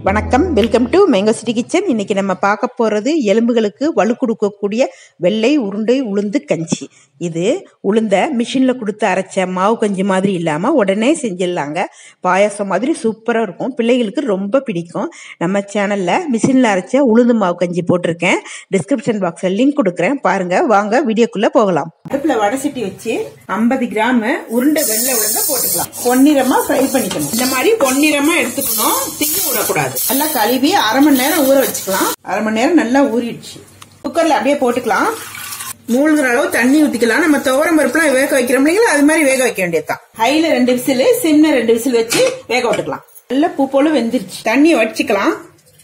வணக்கம் welcome to mango city kitchen இன்னைக்கு நம்ம பார்க்க போகிறது எலும்புகளுக்கு வலு கொடுக்கக்கூடிய வெள்ளை உருண்டை உளுந்து கஞ்சி இது உளுந்த மிஷினில் கொடுத்து அரைச்ச மாவு கஞ்சி மாதிரி இல்லாமல் உடனே செஞ்சிடலாங்க பாயாசம் மாதிரி சூப்பராக இருக்கும் பிள்ளைகளுக்கு ரொம்ப பிடிக்கும் நம்ம சேனலில் மிஷினில் அரைச்ச உளுந்து மாவு கஞ்சி போட்டிருக்கேன் டிஸ்கிரிப்ஷன் பாக்ஸில் லிங்க் கொடுக்குறேன் பாருங்க வாங்க வீடியோக்குள்ளே போகலாம் அடுப்பில் வடை சட்டி வச்சு ஐம்பது கிராம் உருண்டை வெள்ளை உளுந்த போட்டுக்கலாம் பொன்னிறமாக ஃப்ரை பண்ணிக்கணும் இந்த மாதிரி பொன்னிறமாக எடுத்துக்கணும் திங்க விடக்கூடாது நல்லா கழுவி அரை மணி நேரம் ஊற வச்சுக்கலாம் அரை மணி நேரம் நல்லா ஊறிடுச்சு குக்கர்ல அப்படியே போட்டுக்கலாம் மூழ்கிற அளவு தண்ணி ஊத்திக்கலாம் நம்ம துவரம் பருப்புலாம் வேக வைக்கிறோம் இல்லைங்களா அது மாதிரி வேக வைக்க வேண்டியதுதான் ஹைல ரெண்டு விசில் சின்ன ரெண்டு விசில் வச்சு வேக விட்டுக்கலாம் நல்லா பூ போல வெந்துருச்சு தண்ணியை வடிச்சுக்கலாம்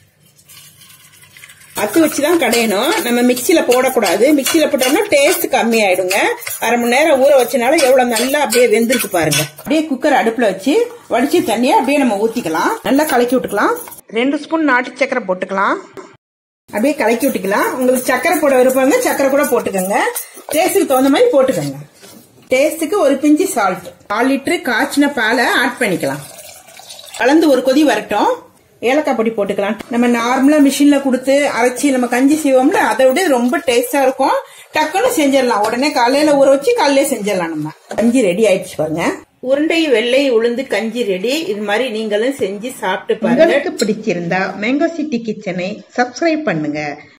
அத்து வச்சுதான் கடையணும் நம்ம மிக்சியில போடக்கூடாது மிக்சியில போட்டோம்னா டேஸ்ட் கம்மி ஆயிடுங்க அரை மணி நேரம் ஊற வச்சனால எவ்வளவு நல்லா அப்படியே வெந்திருக்கு பாருங்க அப்படியே குக்கர் அடுப்புல வச்சு வடிச்சு தண்ணியை அப்படியே நம்ம ஊத்திக்கலாம் நல்லா கலக்கி விட்டுக்கலாம் ரெண்டு ஸ்பூன் நாட்டு சக்கரை போட்டுக்கலாம் அப்படியே கலக்கி விட்டுக்கலாம் உங்களுக்கு சக்கரை போட விருப்பங்க சக்கரை கூட போட்டுக்கோங்க டேஸ்ட்டுக்கு தகுந்த மாதிரி போட்டுக்கோங்க டேஸ்ட்டுக்கு ஒரு பிஞ்சு சால்ட் கால் லிட்டரு காய்ச்சின பாலை ஆட் பண்ணிக்கலாம் கலந்து ஒரு கொதி வரட்டும் ஏலக்காய் பொடி போட்டுக்கலாம் நம்ம நார்மலா மிஷின்ல கொடுத்து அரைச்சி நம்ம கஞ்சி செய்வோம்ல அதை விட ரொம்ப டேஸ்டா இருக்கும் டக்குன்னு செஞ்சிடலாம் உடனே காலையில ஊற வச்சு காலையிலே செஞ்சிடலாம் நம்ம கஞ்சி ரெடி ஆயிடுச்சு பாருங்க உருண்டை வெள்ளை உளுந்து கஞ்சி ரெடி இது மாதிரி நீங்களும் செஞ்சு சாப்பிட்டு பாருங்க உங்களுக்கு பிடிச்சிருந்தா மேங்கோ சிட்டி கிச்சனை சப்ஸ்கிரைப் பண்ணுங்க